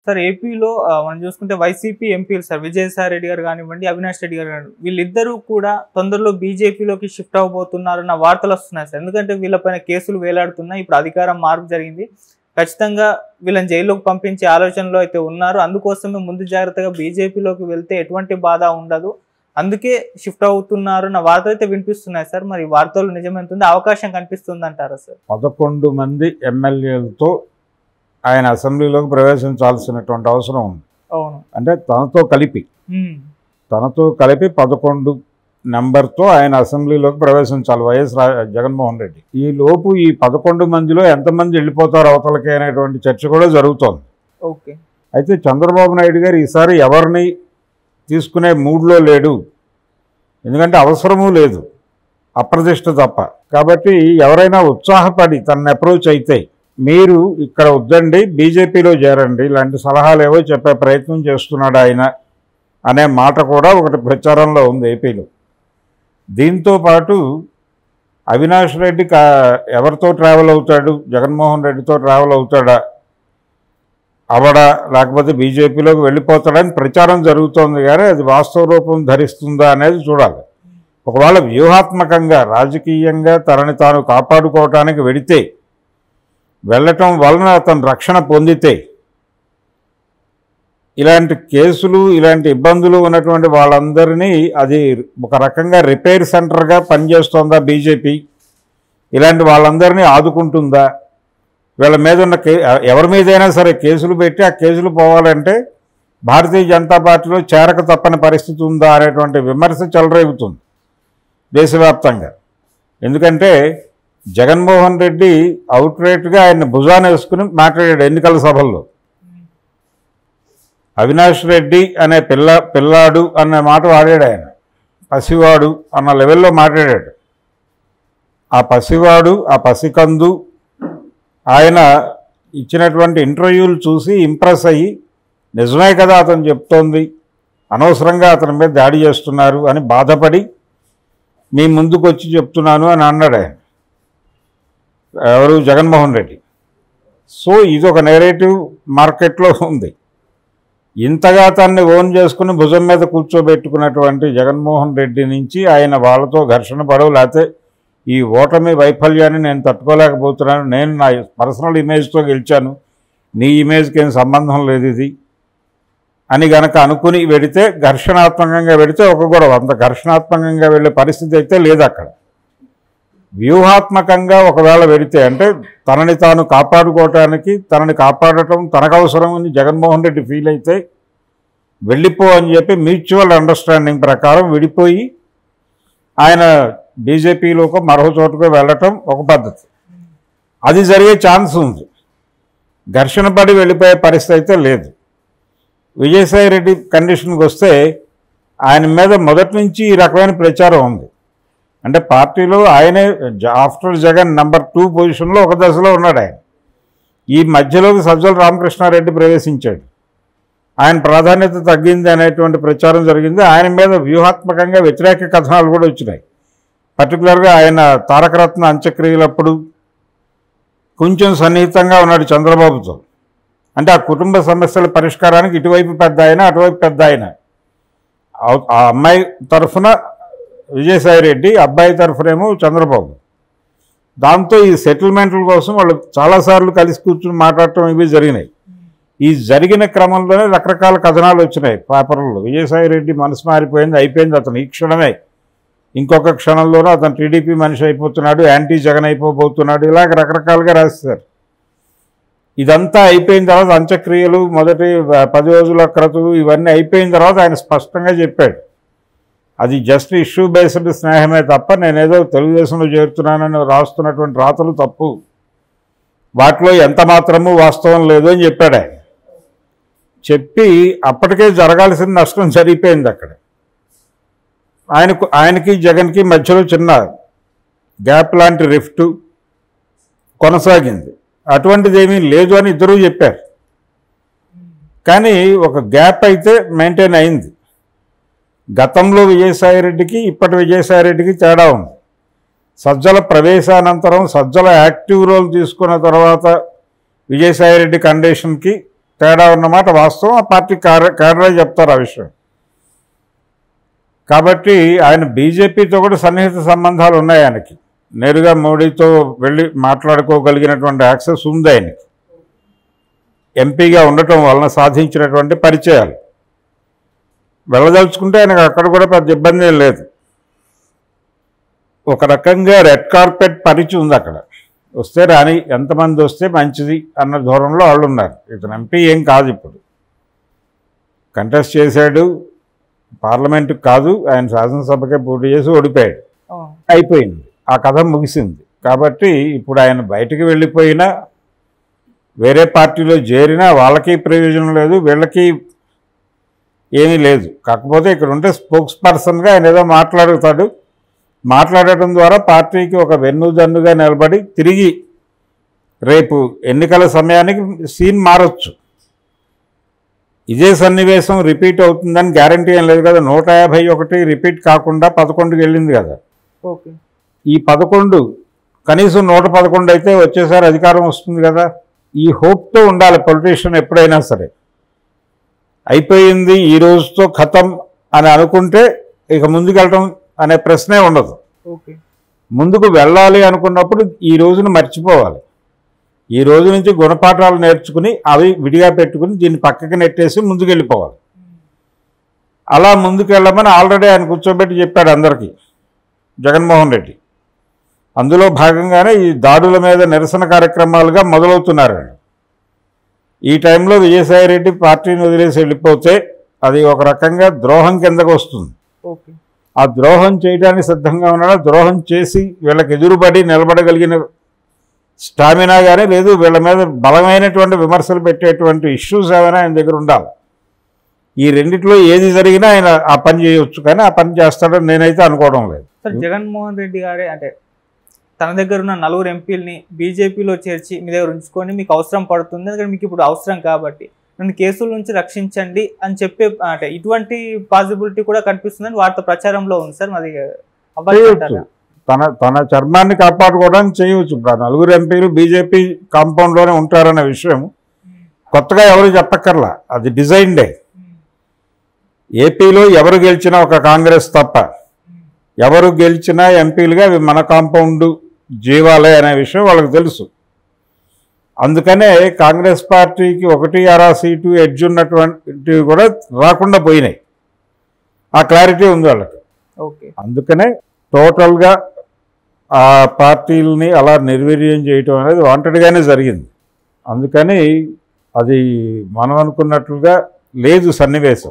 Sir ఏపీలో ఆ, మనం చూసుకుంటే వైసీపీ ఎంపీలు సార్ విజయసాయి రెడ్డి గారు కానివ్వండి అవినాష్ రెడ్డి గారు కానివ్వండి వీళ్ళిద్దరూ కూడా తొందరలో బీజేపీలోకి షిఫ్ట్ అవబోతున్నారన్న వార్తలు వస్తున్నాయి సార్ ఎందుకంటే వీళ్ళపైన కేసులు వేలాడుతున్నాయి ఇప్పుడు అధికారం మార్పు జరిగింది ఖచ్చితంగా వీళ్ళని జైల్లోకి పంపించే ఆలోచనలో అయితే ఉన్నారు అందుకోసమే ముందు జాగ్రత్తగా బీజేపీలోకి వెళ్తే ఎటువంటి బాధ ఉండదు అందుకే షిఫ్ట్ అవుతున్నారు అన్న వార్తలు అయితే వినిపిస్తున్నాయి సార్ మరి ఈ వార్తలు నిజమెంతుంది అవకాశం కనిపిస్తుంది అంటారా సార్ పదకొండు మంది ఎమ్మెల్యేలతో ఆయన అసెంబ్లీలోకి ప్రవేశించాల్సినటువంటి అవసరం ఉంది అవును అంటే తనతో కలిపి ఉమ్. తనతో కలిపి పదకొండు నెంబర్తో ఆయన అసెంబ్లీలోకి ప్రవేశించాలి వైఎస్ రా జగన్మోహన్ రెడ్డి ఈ లోపు ఈ పదకొండు మందిలో ఎంతమంది వెళ్ళిపోతారు అవతలకి అనేటువంటి చర్చ కూడా జరుగుతోంది ఓకే అయితే చంద్రబాబు నాయుడు గారు ఈసారి ఎవరిని తీసుకునే మూడ్లో లేడు ఎందుకంటే అవసరమూ లేదు అప్రతిష్ట తప్ప కాబట్టి ఎవరైనా ఉత్సాహపడి తనని అప్రోచ్ అయితే మీరు ఇక్కడ వద్దండి బీజేపీలో చేరండి ఇలాంటి సలహాలు ఏవో చెప్పే ప్రయత్నం చేస్తున్నాడు ఆయన అనే మాట కూడా ఒకటి ప్రచారంలో ఉంది ఏపీలో దీంతో పాటు అవినాష్ రెడ్డి కా ఎవరితో ట్రావెల్ అవుతాడు జగన్మోహన్ రెడ్డితో ట్రావెల్ అవుతాడా అవడా లేకపోతే బీజేపీలోకి వెళ్ళిపోతాడని ప్రచారం జరుగుతోంది కానీ అది వాస్తవ రూపం ధరిస్తుందా అనేది చూడాలి ఒకవేళ వ్యూహాత్మకంగా రాజకీయంగా తనని తాను కాపాడుకోవటానికి వెడితే వెళ్ళటం వలన అతను రక్షణ పొందితే ఇలాంటి కేసులు ఇలాంటి ఇబ్బందులు ఉన్నటువంటి వాళ్ళందరినీ అది ఒక రకంగా రిపేర్ సెంటర్గా పనిచేస్తోందా బీజేపీ ఇలాంటి వాళ్ళందరినీ ఆదుకుంటుందా వీళ్ళ మీద ఉన్న కే ఎవరి మీదైనా సరే కేసులు పెట్టి ఆ కేసులు పోవాలంటే భారతీయ జనతా పార్టీలో చేరక తప్పని పరిస్థితి ఉందా అనేటువంటి విమర్శ చెలరేగుతుంది దేశవ్యాప్తంగా ఎందుకంటే జగన్మోహన్ రెడ్డి అవుట్రేట్గా ఆయన భుజాన వేసుకుని మాట్లాడాడు ఎన్నికల సభల్లో అవినాష్ రెడ్డి అనే పిల్ల పిల్లాడు అనే మాట వాడాడు ఆయన పసివాడు అన్న లెవెల్లో మాట్లాడాడు ఆ పసివాడు ఆ పసికందు ఆయన ఇచ్చినటువంటి ఇంటర్వ్యూలు చూసి ఇంప్రెస్ అయ్యి నిజమే కదా అతను చెప్తోంది అనవసరంగా అతని మీద దాడి చేస్తున్నారు అని బాధపడి మీ ముందుకు వచ్చి చెప్తున్నాను అని అన్నాడు ఆయన ఎవరు జగన్మోహన్ రెడ్డి సో ఇది ఒక నెరేటివ్ మార్కెట్లో ఉంది ఇంతగా తన్ని ఓన్ చేసుకుని భుజం మీద కూర్చోబెట్టుకున్నటువంటి జగన్మోహన్ రెడ్డి నుంచి ఆయన వాళ్ళతో ఘర్షణ పడవు లేకపోతే ఈ ఓటమి వైఫల్యాన్ని నేను తట్టుకోలేకపోతున్నాను నేను నా పర్సనల్ ఇమేజ్తో గెలిచాను నీ ఇమేజ్కి ఏం సంబంధం లేదు ఇది అని గనక అనుకుని వెడితే ఘర్షణాత్మకంగా వెడితే ఒక గొడవ అంత ఘర్షణాత్మకంగా వెళ్ళే పరిస్థితి అయితే లేదు అక్కడ వ్యూహాత్మకంగా ఒకవేళ వెడితే అంటే తనని తాను కాపాడుకోవటానికి తనని కాపాడటం తనకు అవసరం అని జగన్మోహన్ రెడ్డి ఫీల్ అయితే వెళ్ళిపో అని చెప్పి మ్యూచువల్ అండర్స్టాండింగ్ ప్రకారం విడిపోయి ఆయన బీజేపీలోకి మరో చోటుకు వెళ్ళటం ఒక పద్ధతి అది జరిగే ఛాన్స్ ఉంది ఘర్షణ పడి వెళ్ళిపోయే పరిస్థితి అయితే లేదు విజయసాయి రెడ్డి కండిషన్కి వస్తే ఆయన మీద మొదటి నుంచి ఈ రకమైన ప్రచారం ఉంది అంటే పార్టీలో ఆయనే జ- ఆఫ్టర్ జగన్ నంబర్ టూ పొజిషన్లో ఒక దశలో ఉన్నాడు ఆయన ఈ మధ్యలోకి సజ్జల రామకృష్ణారెడ్డి ప్రవేశించాడు ఆయన ప్రాధాన్యత తగ్గింది అనేటువంటి ప్రచారం జరిగింది ఆయన మీద వ్యూహాత్మకంగా వ్యతిరేక కథనాలు కూడా వచ్చినాయి పర్టికులర్గా ఆయన తారకరత్న అంత్యక్రియలప్పుడు కొంచెం సన్నిహితంగా ఉన్నాడు చంద్రబాబుతో అంటే ఆ కుటుంబ సమస్యల పరిష్కారానికి ఇటువైపు పెద్ద ఆయన అటువైపు పెద్ద ఆయన ఆ- ఆ అమ్మాయి తరఫున విజయసాయి రెడ్డి అబ్బాయి తరఫునేమో చంద్రబాబు దాంతో ఈ సెటిల్మెంట్ల కోసం వాళ్ళు చాలాసార్లు కలిసి కూర్చుని మాట్లాడటం ఇవి జరిగినాయి ఈ జరిగిన క్రమంలోనే రకరకాల కథనాలు వచ్చినాయి పేపర్లలో విజయసాయి రెడ్డి మనసు మారిపోయింది అయిపోయింది అతను ఈ క్షణమే ఇంకొక క్షణంలోనూ అతను టీడీపీ మనిషి అయిపోతున్నాడు యాంటీ జగన్ అయిపోబోతున్నాడు ఇలాగ రకరకాలుగా రాస్తారు ఇదంతా అయిపోయిన తర్వాత అంత్యక్రియలు మొదటి వ- పది రోజుల క్రతువు ఇవన్నీ అయిపోయిన తర్వాత ఆయన స్పష్టంగా చెప్పాడు అది జస్ట్ ఇష్యూ బేస్డ్ స్నేహమే తప్ప నేనేదో తెలుగుదేశంలో చేరుతున్నానని రాస్తున్నటువంటి రాతలు తప్పు వాటిలో ఎంత మాత్రము వాస్తవం లేదు అని చెప్పాడు ఆయన చెప్పి అప్పటికే జరగాల్సిన నష్టం జరిగిపోయింది అక్కడ ఆయనకు ఆయనకి జగన్కి మధ్యలో చిన్న గ్యాప్ లాంటి రిఫ్ట్ కొనసాగింది అటువంటిది ఏమీ లేదు అని ఇద్దరూ చెప్పారు కానీ ఒక గ్యాప్ అయితే మెయింటైన్ అయింది గతంలో విజయసాయిరెడ్డికి ఇప్పటి విజయసాయిరెడ్డికి తేడా ఉంది సజ్జల ప్రవేశానంతరం సజ్జల యాక్టివ్ రోల్ తీసుకున్న తర్వాత విజయసాయిరెడ్డి కండిషన్కి తేడా ఉన్నమాట వాస్తవం ఆ పార్టీ కార్య కార్యలే చెప్తారు ఆ విషయం కాబట్టి ఆయన బీజేపీతో కూడా సన్నిహిత సంబంధాలు ఉన్నాయి ఆయనకి నేరుగా మోడీతో వెళ్ళి మాట్లాడుకోగలిగినటువంటి యాక్సెస్ ఉంది ఆయనకి ఎంపీగా ఉండటం వలన సాధించినటువంటి పరిచయాలు వెళ్ళదలుచుకుంటే ఆయనకు అక్కడ కూడా పెద్ద ఇబ్బంది ఏం లేదు ఒక రకంగా రెడ్ కార్పెట్ పరిచి ఉంది అక్కడ వస్తే రాని ఎంతమంది వస్తే మంచిది అన్న ధోరణిలో వాళ్ళు ఉన్నారు ఇతను ఎంపీ ఏం కాదు ఇప్పుడు కంటెస్ట్ చేశాడు పార్లమెంటుకు కాదు ఆయన శాసనసభకే పోటీ చేసి ఓడిపోయాడు ఆ, అయిపోయింది ఆ కథ ముగిసింది కాబట్టి ఇప్పుడు ఆయన బయటికి వెళ్ళిపోయినా వేరే పార్టీలో చేరినా వాళ్ళకి ప్రయోజనం లేదు వీళ్ళకి ఏమీ లేదు కాకపోతే ఇక్కడ ఉంటే స్పోక్స్ పర్సన్గా ఆయన ఏదో మాట్లాడుతాడు మాట్లాడటం ద్వారా పార్టీకి ఒక వెన్నుదన్నుగా నిలబడి తిరిగి రేపు ఎన్నికల సమయానికి సీన్ మారొచ్చు ఇదే సన్నివేశం రిపీట్ అవుతుందని గ్యారంటీ ఏం లేదు కదా నూట యాభై ఒకటి రిపీట్ కాకుండా పదకొండుకి వెళ్ళింది కదా ఓకే ఈ పదకొండు కనీసం నూట పదకొండు అయితే వచ్చేసారి అధికారం వస్తుంది కదా ఈ హోప్తో ఉండాలి పొలిటీషియన్ ఎప్పుడైనా సరే అయిపోయింది ఈ రోజుతో ఖతం అని అనుకుంటే ఇక ముందుకెళ్ళటం అనే ప్రశ్నే ఉండదు ఓకే ముందుకు వెళ్ళాలి అనుకున్నప్పుడు ఈ రోజును మర్చిపోవాలి ఈ రోజు నుంచి గుణపాఠాలు నేర్చుకుని అవి విడిగా పెట్టుకుని దీన్ని పక్కకి నెట్టేసి ముందుకు వెళ్ళిపోవాలి అలా ముందుకు వెళ్ళమని ఆల్రెడీ ఆయన కూర్చోబెట్టి చెప్పాడు అందరికీ జగన్మోహన్ రెడ్డి అందులో భాగంగానే ఈ దాడుల మీద నిరసన కార్యక్రమాలుగా మొదలవుతున్నారు ఆయన. ఈ టైంలో విజయసాయి రెడ్డి పార్టీని వదిలేసి వెళ్ళిపోతే అది ఒక రకంగా ద్రోహం కిందకు వస్తుంది ఓకే ఆ ద్రోహం చేయడానికి సిద్ధంగా ఉన్నాడు ద్రోహం చేసి వీళ్ళకి ఎదురుపడి నిలబడగలిగిన స్టామినా కానీ లేదు వీళ్ళ మీద బలమైనటువంటి విమర్శలు పెట్టేటువంటి ఇష్యూస్ ఏమైనా ఆయన దగ్గర ఉండాలి ఈ రెండిట్లో ఏది జరిగినా ఆయన ఆ పని చేయొచ్చు కానీ ఆ పని చేస్తాడని నేనైతే అనుకోవడం లేదు సార్ జగన్మోహన్ రెడ్డి గారే అంటే తన దగ్గర ఉన్న నలుగురు ఎంపీలని బీజేపీలో చేర్చి మీ దగ్గర ఉంచుకొని మీకు అవసరం పడుతుంది ఎందుకంటే మీకు ఇప్పుడు అవసరం కాబట్టి నన్ను కేసుల నుంచి రక్షించండి అని చెప్పే అంటే ఇటువంటి పాసిబిలిటీ కూడా కనిపిస్తుందని వార్త ప్రచారంలో ఉంది సార్ మరి అవ్వాలి చేయొచ్చు అంటారా? తన తన చర్మాన్ని కాపాడుకోవడానికి చేయవచ్చు ఇప్పుడు ఆ నలుగురు ఎంపీలు బీజేపీ కాంపౌండ్లోనే ఉంటారనే విషయం కొత్తగా ఎవరు చెప్పక్కర్లా అది డిజైన్డే ఏపీలో ఎవరు గెలిచినా ఒక కాంగ్రెస్ తప్ప ఎవరు గెలిచినా ఎంపీలుగా అవి మన కాంపౌండ్ జీవాలే అనే విషయం వాళ్ళకి తెలుసు అందుకనే కాంగ్రెస్ పార్టీకి ఒకటి అరా సీటు ఎడ్జ్ ఉన్నటువంటివి కూడా రాకుండా పోయినాయి ఆ క్లారిటీ ఉంది వాళ్ళకి ఓకే అందుకనే టోటల్గా ఆ పార్టీలని అలా నిర్వీర్యం చేయటం అనేది వాంటెడ్గానే జరిగింది అందుకని అది మనం అనుకున్నట్లుగా లేదు సన్నివేశం